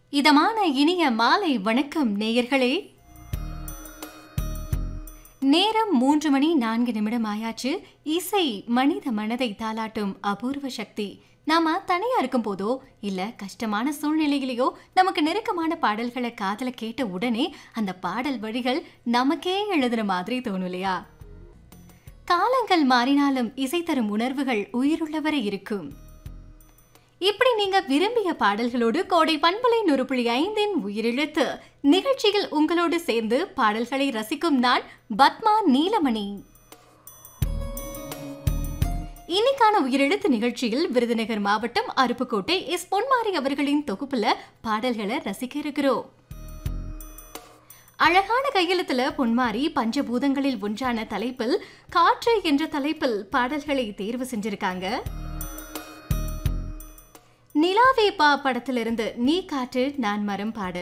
இதமான இனிய மாலை வணக்கம் நேயர்களே நேரம் மூன்று மணி நான்கு நிமிடம் ஆயாச்சு இசை மனித மனதை தாளாட்டும் அபூர்வ சக்தி நாம தனியா இருக்கும் போதோ இல்ல கஷ்டமான சூழ்நிலையிலேயோ நமக்கு நெருக்கமான பாடல்களை காதல கேட்ட உடனே அந்த பாடல் வரிகள் நமக்கே எழுதுன மாதிரி தோணும் இல்லையா காலங்கள் மாறினாலும் இசை தரும் உணர்வுகள் உயிருள்ளவரை இருக்கும் இப்படி நீங்க விரும்பிய பாடல்களோடு கோடை பண்பலை நூறு புள்ளி ஐந்தின் உயிரிழத்து நிகழ்ச்சியில் உங்களோடு சேர்ந்து பாடல்களை ரசிக்கும் நான் பத்மா நீலமணி இன்னைக்கான உயிரெழுத்து நிகழ்ச்சியில் விருதுநகர் மாவட்டம் அருப்புக்கோட்டை எஸ் பொன்மாரி அவர்களின் தொகுப்புல பாடல்களை ரசிக்க இருக்கிறோம் அழகான கையெழுத்துல பொன்மாரி பஞ்சபூதங்களில் ஒன்றான தலைப்பில் காற்று என்ற தலைப்பில் பாடல்களை தேர்வு செஞ்சிருக்காங்க நிலாவே பா படத்திலிருந்து நீ காற்று நான் மரம் பாடல்